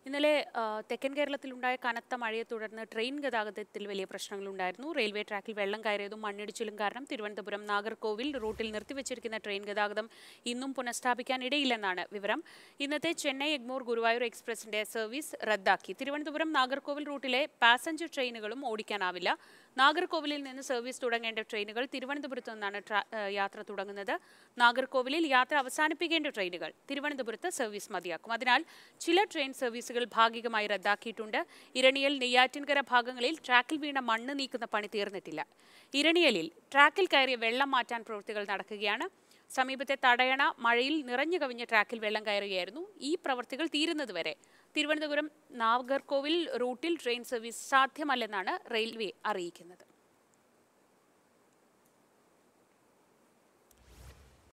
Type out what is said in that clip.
ഇന്നലെ ആ, തെക്കൻ കേരളത്തിലുണ്ടായ കനത്ത മഴയെ തുടർന്ന് ട്രെയിൻ ഗതാഗതത്തിൽ വലിയ പ്രശ്നങ്ങളുണ്ടായിരുന്നു റെയിൽവേ ട്രാക്കിൽ വെള്ളം കയറിയതും മണ്ണിടിച്ചിലും കാരണം തിരുവനന്തപുരം നാഗർകോവിൽ റൂട്ടിൽ നിർത്തിവച്ചിരിക്കുന്ന ട്രെയിൻ ഗതാഗതം ഇന്നും പുനഃസ്ഥാപിക്കാൻ ഇടയില്ലെന്നാണ് വിവരം ഇന്നത്തെ ചെന്നൈ എഗ്മോർ ഗുരുവായൂർ എക്സ്പ്രസിന്റെ സർവീസ് റദ്ദാക്കി തിരുവനന്തപുരം നാഗർകോവിൽ റൂട്ടിലെ പാസഞ്ചർ ട്രെയിനുകളും ഓടിക്കാനാവില്ല നാഗർകോവിലിൽ നിന്ന് സർവീസ് തുടങ്ങേണ്ട ട്രെയിനുകൾ തിരുവനന്തപുരത്ത് നിന്നാണ് ട്രാ- ഏഹ് യാത്ര തുടങ്ങുന്നത് നാഗർകോവിലിൽ യാത്ര അവസാനിപ്പിക്കേണ്ട ട്രെയിനുകൾ തിരുവനന്തപുരത്ത് സർവീസ് മതിയാക്കും അതിനാൽ ചില ട്രെയിൻ സർവീസുകൾ ഭാഗികമായി റദ്ദാക്കിയിട്ടുണ്ട് ഇരണിയൽ നെയ്യാറ്റിൻകര ഭാഗങ്ങളിൽ ട്രാക്കിൽ വീണ മണ്ണ് നീക്കുന്ന പണി തീർന്നിട്ടില്ല ഇരണിയലിൽ ട്രാക്കിൽ കയറിയ വെള്ളം മാറ്റാൻ പ്രവൃത്തികൾ നടക്കുകയാണ് സമീപത്തെ തടയണ മഴയിൽ നിറഞ്ഞു കവിഞ്ഞ ട്രാക്കിൽ വെള്ളം കയറുകയായിരുന്നു ഈ പ്രവൃത്തികൾ തീരുന്നതുവരെ തിരുവനന്തപുരം നാഗർകോവിൽ റൂട്ടിൽ ട്രെയിൻ സർവീസ് സാധ്യമല്ലെന്നാണ് റെയിൽവേ അറിയിക്കുന്നത്